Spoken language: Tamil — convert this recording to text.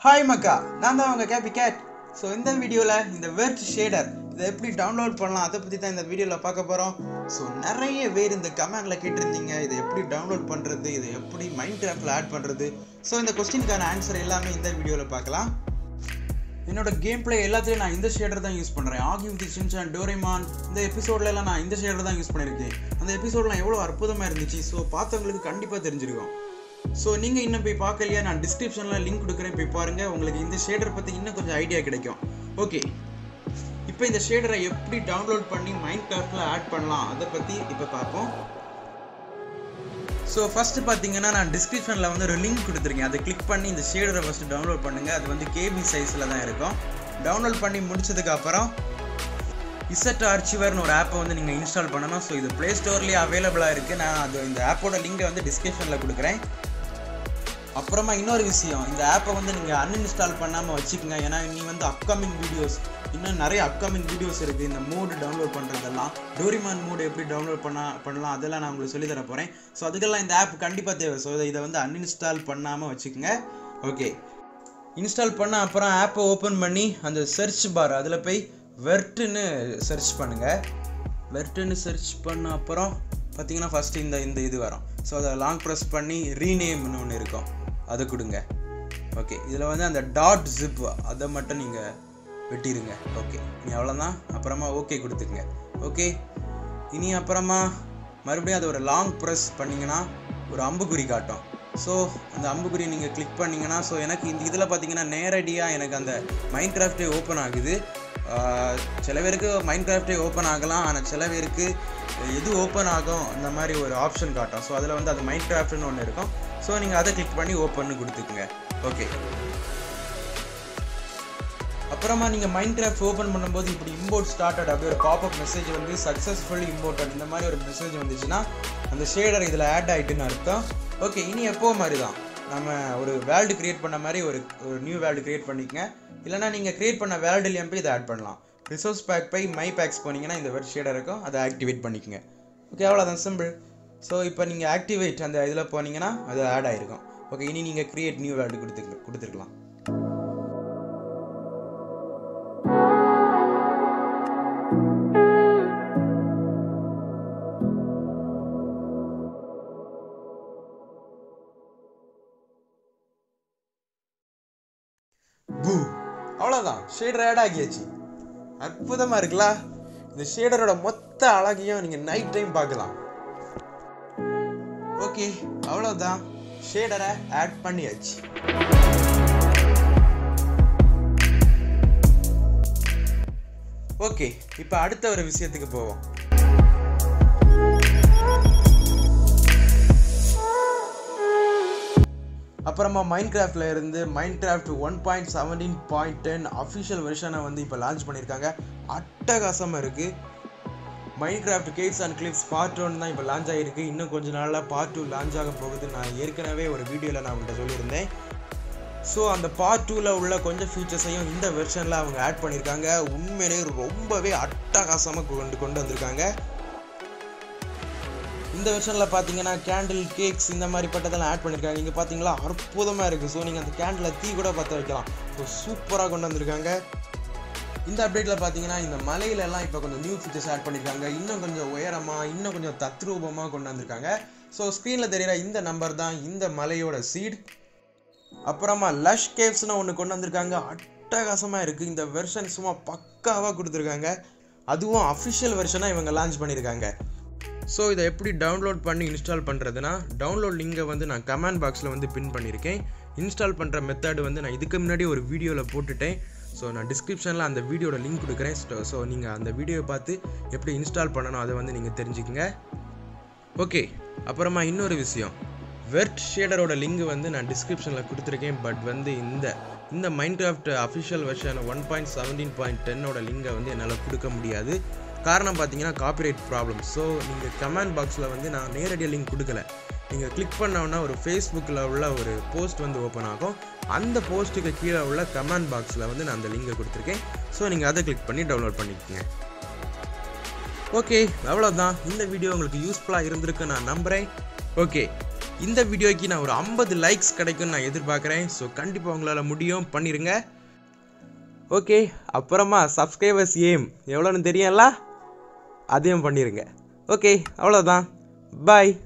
ஹாய் மக்கா நான் தான் உங்கள் கேபி கேட் ஸோ இந்த வீடியோவில் இந்த வெர்ட் ஷேடர் இதை எப்படி டவுன்லோட் பண்ணலாம் அதை பற்றி தான் இந்த வீடியோவில் பார்க்க போகிறோம் ஸோ நிறைய பேர் இந்த கமெண்டில் கேட்டிருந்தீங்க இதை எப்படி டவுன்லோட் பண்ணுறது இதை எப்படி மைண்ட் கிராஃப்டில் ஆட் பண்ணுறது ஸோ இந்த கொஸ்டினுக்கான ஆன்சர் எல்லாமே இந்த வீடியோவில் பார்க்கலாம் என்னோட கேம் பிளே எல்லாத்துலேயும் நான் இந்த ஷேடர் தான் யூஸ் பண்ணுறேன் ஆகி வித் சின்சான் டோரேமான் இந்த எபிசோட்ல எல்லாம் நான் இந்த ஷேடர் தான் யூஸ் பண்ணியிருக்கேன் அந்த எபிசோட்லாம் எவ்வளோ அற்புதமாக இருந்துச்சு ஸோ பார்த்தவங்களுக்கு கண்டிப்பாக தெரிஞ்சிருக்கும் ஸோ நீங்கள் இன்னும் போய் பார்க்கலையா நான் டிஸ்கிரிப்ஷனில் லிங்க் கொடுக்குறேன் போய் பாருங்கள் உங்களுக்கு இந்த ஷேடர் பற்றி இன்னும் கொஞ்சம் ஐடியா கிடைக்கும் ஓகே இப்போ இந்த ஷேடரை எப்படி டவுன்லோட் பண்ணி மைண்ட் கிராஃப்டில் ஆட் பண்ணலாம் அதை பற்றி இப்போ பார்ப்போம் ஸோ ஃபஸ்ட்டு பார்த்தீங்கன்னா நான் டிஸ்கிரிப்ஷனில் வந்து ஒரு லிங்க் கொடுத்துருக்கேன் அதை கிளிக் பண்ணி இந்த ஷேடரை ஃபஸ்ட்டு டவுன்லோட் பண்ணுங்கள் அது வந்து கேபி சைஸில் தான் இருக்கும் டவுன்லோட் பண்ணி முடிச்சதுக்கப்புறம் இசட் ஆர்ச்சிவர்னு ஒரு ஆப்பை வந்து நீங்கள் இன்ஸ்டால் பண்ணணும் ஸோ இது ப்ளே ஸ்டோர்லேயே அவைலபிளாக இருக்குது நான் அது இந்த ஆப்போட லிங்கை வந்து டிஸ்கிரிப்ஷனில் கொடுக்குறேன் அப்புறமா இன்னொரு விஷயம் இந்த ஆப்பை வந்து நீங்கள் அன்இன்ஸ்டால் பண்ணாமல் வச்சுக்கோங்க ஏன்னா நீ வந்து அப்கமிங் வீடியோஸ் இன்னும் நிறைய அப்கமிங் வீடியோஸ் இருக்குது இந்த மூடு டவுன்லோட் பண்ணுறதெல்லாம் டோரிமான் மூடு எப்படி டவுன்லோட் பண்ண பண்ணலாம் அதெல்லாம் நான் உங்களுக்கு சொல்லி தர போகிறேன் ஸோ அதுக்கெல்லாம் இந்த ஆப் கண்டிப்பாக தேவை ஸோ இதை வந்து அன்இன்ஸ்டால் பண்ணாமல் வச்சுக்கோங்க ஓகே இன்ஸ்டால் பண்ண அப்புறம் ஆப்பை ஓப்பன் பண்ணி அந்த சர்ச் பார் அதில் போய் வெர்ட்டுன்னு சர்ச் பண்ணுங்கள் வெர்ட்டுன்னு சர்ச் பண்ண அப்புறம் பார்த்தீங்கன்னா ஃபஸ்ட்டு இந்த இந்த இது வரும் ஸோ அதை லாங் ப்ரெஸ் பண்ணி ரீநேம்னு ஒன்று இருக்கும் அதை கொடுங்க ஓகே இதில் வந்து அந்த டாட் ஜிப் அதை மட்டும் நீங்கள் வெட்டிடுங்க ஓகே இனி அவ்வளோதான் அப்புறமா ஓகே கொடுத்துக்குங்க ஓகே இனி அப்புறமா மறுபடியும் அதை ஒரு லாங் ப்ரெஸ் பண்ணிங்கன்னா ஒரு அம்புக்குறி காட்டும் ஸோ அந்த அம்புக்குறி நீங்கள் கிளிக் பண்ணிங்கன்னா ஸோ எனக்கு இந்த இதில் பார்த்தீங்கன்னா நேரடியாக எனக்கு அந்த மைண்ட் கிராஃப்டே ஓப்பன் ஆகுது ஆஹ் சில பேருக்கு மைண்ட் கிராஃப்டே ஓப்பன் ஆகலாம் ஆனால் சில பேருக்கு எது ஓப்பன் ஆகும் அந்த மாதிரி ஒரு ஆப்ஷன் காட்டும் ஸோ அதில் வந்து அது மைண்ட் கிராஃப்ட்னு ஒன்று இருக்கும் ஸோ நீங்கள் அதை கிளிக் பண்ணி ஓப்பன்னு கொடுத்துக்குங்க ஓகே அப்புறமா நீங்கள் மைண்ட் கிராஃப்ட் ஓப்பன் பண்ணும்போது இப்படி இம்போர்ட் ஸ்டார்டட் அப்படி ஒரு பாப்அப் மெசேஜ் வந்து சக்ஸஸ்ஃபுல்லி இம்போர்ட்டட் இந்த மாதிரி ஒரு மெசேஜ் வந்துச்சுன்னா அந்த ஷேடர் இதில் ஆட் ஆகிட்டுன்னு அர்த்தம் ஓகே இனி எப்போ மாதிரி தான் நம்ம ஒரு வேல்டு கிரியேட் பண்ண மாதிரி ஒரு ஒரு நியூ வேல்டு கிரியேட் பண்ணிக்கங்க இல்லைனா நீங்கள் கிரியேட் பண்ண வேல்டுலேயும் போய் இதை ஆட் பண்ணலாம் ரிசோர்ஸ் பேக் போய் மை பேக்ஸ் போனீங்கன்னா இந்த வெர்ட் ஷேடர் இருக்கும் அதை ஆக்டிவேட் பண்ணிக்கங்க ஓகே அவ்வளோதான் சிம்பிள் ஸோ இப்போ நீங்கள் ஆக்டிவேட் அந்த இதில் போனீங்கன்னா அது ஆட் ஆகிருக்கும் ஓகே இனி நீங்கள் கிரியேட் நியூ வேல்டு கொடுத்து கொடுத்துருக்கலாம் பூ அவ்வளோதான் ஷேடர் ஆட் ஆகியாச்சு அற்புதமாக இருக்குல்ல இந்த ஷேடரோட மொத்த அழகையும் நீங்கள் நைட் டைம் பார்க்கலாம் ஓகே அவ்வளோதான் ஷேடரை ஆட் பண்ணியாச்சு ஓகே இப்போ அடுத்த ஒரு விஷயத்துக்கு போவோம் அப்புறமா மைண்ட் கிராஃப்டில் இருந்து Minecraft one point seventeen point ten official வெர்ஷனை வந்து இப்போ லான்ச் பண்ணியிருக்காங்க அட்டகாசமாக இருக்குது Minecraft caves and cliffs part one தான் இப்போ லான்ச் ஆகிருக்கு இன்னும் கொஞ்ச நாளில் பார்ட் டூ லான்ச் ஆக போகுது நான் ஏற்கனவே ஒரு வீடியோவில் நான் உங்கள்கிட்ட சொல்லியிருந்தேன் ஸோ அந்த பார்ட் டூவில் உள்ள கொஞ்சம் ஃபீச்சர்ஸையும் இந்த வெர்ஷனில் அவங்க ஆட் பண்ணியிருக்காங்க உண்மையிலே ரொம்பவே அட்டகாசமாக கொண்டு கொண்டு வந்திருக்காங்க இந்த வெர்ஷனில் பார்த்தீங்கன்னா கேண்டில் கேக்ஸ் இந்த மாதிரி பட்டதெல்லாம் ஆட் பண்ணியிருக்காங்க நீங்கள் பார்த்தீங்களா அற்புதமாக இருக்குது ஸோ நீங்கள் அந்த கேண்டில் தீ கூட பற்ற வைக்கலாம் ஸோ சூப்பராக கொண்டு வந்திருக்காங்க இந்த அப்டேட்டில் பார்த்தீங்கன்னா இந்த மலையிலெல்லாம் இப்போ கொஞ்சம் நியூ ஃபீச்சர்ஸ் ஆட் பண்ணியிருக்காங்க இன்னும் கொஞ்சம் உயரமாக இன்னும் கொஞ்சம் தத்ரூபமாக கொண்டு வந்திருக்காங்க ஸோ ஸ்க்ரீனில் தெரிகிற இந்த நம்பர் தான் இந்த மலையோட சீட் அப்புறமா லஷ் கேவ்ஸ்னு ஒன்று கொண்டு வந்திருக்காங்க அட்டகாசமாக இருக்குது இந்த வெர்ஷன் சும்மா பக்காவாக கொடுத்துருக்காங்க அதுவும் அஃபிஷியல் வெர்ஷனாக இவங்க லான்ச் பண்ணியிருக்காங்க ஸோ இதை எப்படி டவுன்லோட் பண்ணி இன்ஸ்டால் பண்ணுறதுனா டவுன்லோட் லிங்கை வந்து நான் கமெண்ட் பாக்ஸில் வந்து பின் பண்ணியிருக்கேன் இன்ஸ்டால் பண்ணுற மெத்தட் வந்து நான் இதுக்கு முன்னாடி ஒரு வீடியோவில் போட்டுட்டேன் ஸோ நான் டிஸ்கிரிப்ஷனில் அந்த வீடியோட லிங்க் கொடுக்குறேன் ஸோ நீங்கள் அந்த வீடியோவை பார்த்து எப்படி இன்ஸ்டால் பண்ணணும் அதை வந்து நீங்கள் தெரிஞ்சுக்கங்க ஓகே அப்புறமா இன்னொரு விஷயம் வெர்ட் ஷேடரோட லிங்க் வந்து நான் டிஸ்கிரிப்ஷனில் கொடுத்துருக்கேன் பட் வந்து இந்த இந்த Minecraft official version one point seventeen point டென்னோட லிங்கை வந்து என்னால் கொடுக்க முடியாது காரணம் பார்த்தீங்கன்னா காப்பிரைட் ப்ராப்ளம் ஸோ நீங்கள் கமெண்ட் பாக்ஸில் வந்து நான் நேரடியாக லிங்க் கொடுக்கல நீங்கள் கிளிக் பண்ணோன்னா ஒரு ஃபேஸ்புக்கில் உள்ள ஒரு போஸ்ட் வந்து ஓப்பன் ஆகும் அந்த போஸ்ட்டுக்கு கீழே உள்ள கமெண்ட் பாக்ஸில் வந்து நான் அந்த லிங்கை கொடுத்துருக்கேன் ஸோ நீங்கள் அதை கிளிக் பண்ணி டவுன்லோட் பண்ணிக்கோங்க ஓகே அவ்வளோதான் இந்த வீடியோ உங்களுக்கு யூஸ்ஃபுல்லாக இருந்திருக்கு நான் நம்புகிறேன் ஓகே இந்த வீடியோக்கு நான் ஒரு ஐம்பது லைக்ஸ் கிடைக்கும்னு நான் எதிர்பார்க்குறேன் ஸோ கண்டிப்பாக உங்களால் முடியும் பண்ணிடுங்க ஓகே அப்புறமா சப்ஸ்கிரைபர்ஸ் ஏம் எவ்வளோன்னு தெரியும்ல அதையும் பண்ணிடுங்க ஓகே அவ்வளோதான் பாய்